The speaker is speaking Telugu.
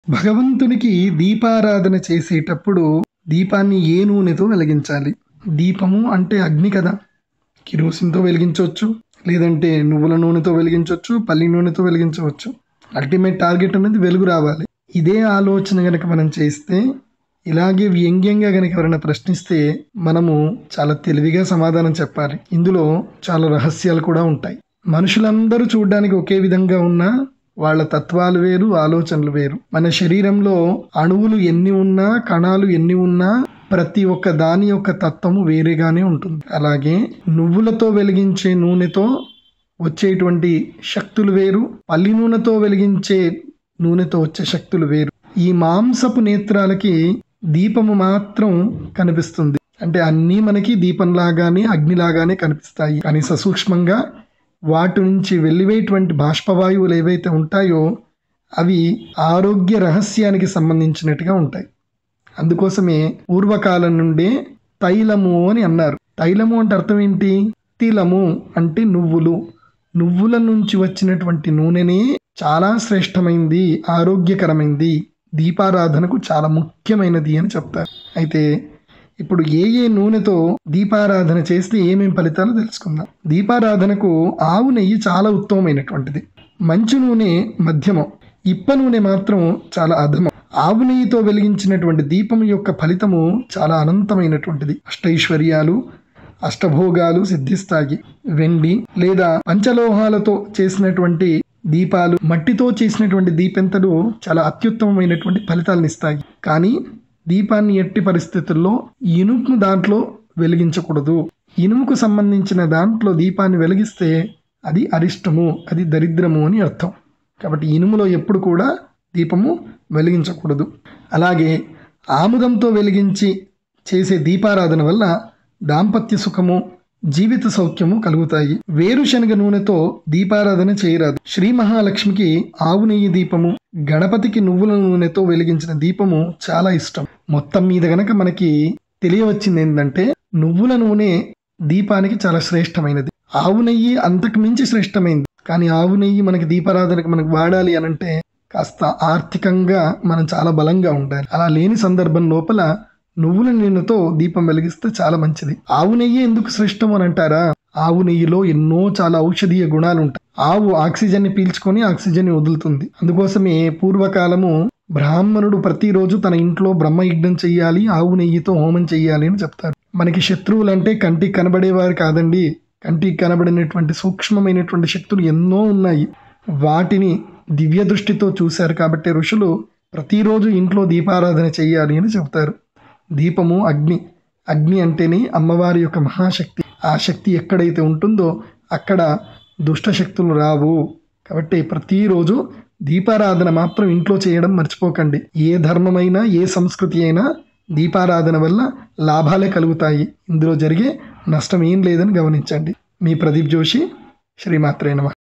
భగవంతునికి దీపారాధన చేసేటప్పుడు దీపాన్ని ఏ నూనెతో వెలిగించాలి దీపము అంటే అగ్ని కదా కిరోసిన్తో వెలిగించవచ్చు లేదంటే నువ్వుల నూనెతో వెలిగించవచ్చు పల్లి నూనెతో వెలిగించవచ్చు అల్టిమేట్ టార్గెట్ అనేది వెలుగు రావాలి ఇదే ఆలోచన గనక మనం చేస్తే ఇలాగే వ్యంగ్యంగా గనక ఎవరైనా ప్రశ్నిస్తే మనము చాలా తెలివిగా సమాధానం చెప్పాలి ఇందులో చాలా రహస్యాలు కూడా ఉంటాయి మనుషులందరూ చూడడానికి ఒకే విధంగా ఉన్నా వాళ్ళ తత్వాలు వేరు ఆలోచనలు వేరు మన శరీరంలో అణువులు ఎన్ని ఉన్నా కణాలు ఎన్ని ఉన్నా ప్రతి ఒక్క దాని యొక్క తత్వము వేరేగానే ఉంటుంది అలాగే నువ్వులతో వెలిగించే నూనెతో వచ్చేటువంటి శక్తులు వేరు పల్లి నూనెతో వెలిగించే నూనెతో వచ్చే శక్తులు వేరు ఈ మాంసపు నేత్రాలకి దీపము మాత్రం కనిపిస్తుంది అంటే అన్నీ మనకి దీపంలాగానే అగ్నిలాగానే కనిపిస్తాయి కానీ ససూక్ష్మంగా వాటి నుంచి వెల్లివేటువంటి బాష్పవాయువులు ఏవైతే ఉంటాయో అవి ఆరోగ్య రహస్యానికి సంబంధించినట్టుగా ఉంటాయి అందుకోసమే పూర్వకాలం నుండే తైలము అని అన్నారు తైలము అంటే అర్థం ఏంటి తిలము అంటే నువ్వులు నువ్వుల నుంచి వచ్చినటువంటి నూనెనే చాలా శ్రేష్టమైంది ఆరోగ్యకరమైంది దీపారాధనకు చాలా ముఖ్యమైనది అని చెప్తారు అయితే ఇప్పుడు ఏ ఏ నూనెతో దీపారాధన చేస్తే ఏమేం ఫలితాలు తెలుసుకుందాం దీపారాధనకు ఆవు నెయ్యి చాలా ఉత్తమమైనటువంటిది మంచు నూనె మధ్యమం ఇప్ప నూనె మాత్రం చాలా అధమం ఆవు నెయ్యితో వెలిగించినటువంటి దీపం యొక్క ఫలితము చాలా అనంతమైనటువంటిది అష్టైశ్వర్యాలు అష్టభోగాలు సిద్ధిస్తాయి వెండి లేదా పంచలోహాలతో చేసినటువంటి దీపాలు మట్టితో చేసినటువంటి దీపెంతలు చాలా అత్యుత్తమమైనటువంటి ఫలితాలను ఇస్తాయి కానీ దీపాన్ని ఎట్టి పరిస్థితుల్లో ఇనుము దాంట్లో వెలిగించకూడదు ఇనుముకు సంబంధించిన దాంట్లో దీపాన్ని వెలిగిస్తే అది అరిష్టము అది దరిద్రము అని అర్థం కాబట్టి ఇనుములో ఎప్పుడు కూడా దీపము వెలిగించకూడదు అలాగే ఆముదంతో వెలిగించి చేసే దీపారాధన వల్ల దాంపత్య సుఖము జీవిత సౌఖ్యము కలుగుతాయి వేరుశనగ నూనెతో దీపారాధన చేయరాదు శ్రీ మహాలక్ష్మికి ఆవు నెయ్యి దీపము గణపతికి నువ్వుల నూనెతో వెలిగించిన దీపము చాలా ఇష్టం మొత్తం మీద గనక మనకి తెలియవచ్చింది ఏంటంటే నువ్వుల నూనె దీపానికి చాలా శ్రేష్టమైనది ఆవు నెయ్యి అంతకు మించి శ్రేష్టమైంది కానీ ఆవు నెయ్యి మనకి దీపారాధనకు మనకు వాడాలి అని అంటే కాస్త ఆర్థికంగా మనం చాలా బలంగా ఉండాలి అలా లేని సందర్భం లోపల నువ్వుల నూనెతో దీపం వెలిగిస్తే చాలా మంచిది ఆవు నెయ్యి ఎందుకు శ్రేష్టం అని అంటారా ఆవు నెయ్యిలో ఎన్నో చాలా ఔషధీయ గుణాలు ఉంటాయి ఆవు ఆక్సిజన్ ని పీల్చుకొని ఆక్సిజన్ ని వదులుతుంది అందుకోసమే పూర్వకాలము బ్రాహ్మణుడు ప్రతిరోజు తన ఇంట్లో బ్రహ్మయజ్ఞం చెయ్యాలి ఆవు నెయ్యితో హోమం చెయ్యాలి అని చెప్తారు మనకి శత్రువులు అంటే కంటికి కనబడేవారు కాదండి కంటికి కనబడినటువంటి సూక్ష్మమైనటువంటి శక్తులు ఎన్నో ఉన్నాయి వాటిని దివ్య దృష్టితో చూశారు కాబట్టి ఋషులు ప్రతిరోజు ఇంట్లో దీపారాధన చెయ్యాలి అని చెప్తారు దీపము అగ్ని అగ్ని అంటేనే అమ్మవారి యొక్క మహాశక్తి ఆ శక్తి ఎక్కడైతే ఉంటుందో అక్కడ దుష్ట శక్తులు రావు కాబట్టి ప్రతిరోజు దీపారాధన మాత్రం ఇంట్లో చేయడం మర్చిపోకండి ఏ ధర్మమైనా ఏ సంస్కృతి అయినా దీపారాధన వల్ల లాభాలే కలుగుతాయి ఇందులో జరిగే నష్టం ఏం లేదని గమనించండి మీ ప్రదీప్ జోషి శ్రీమాత్రే నమ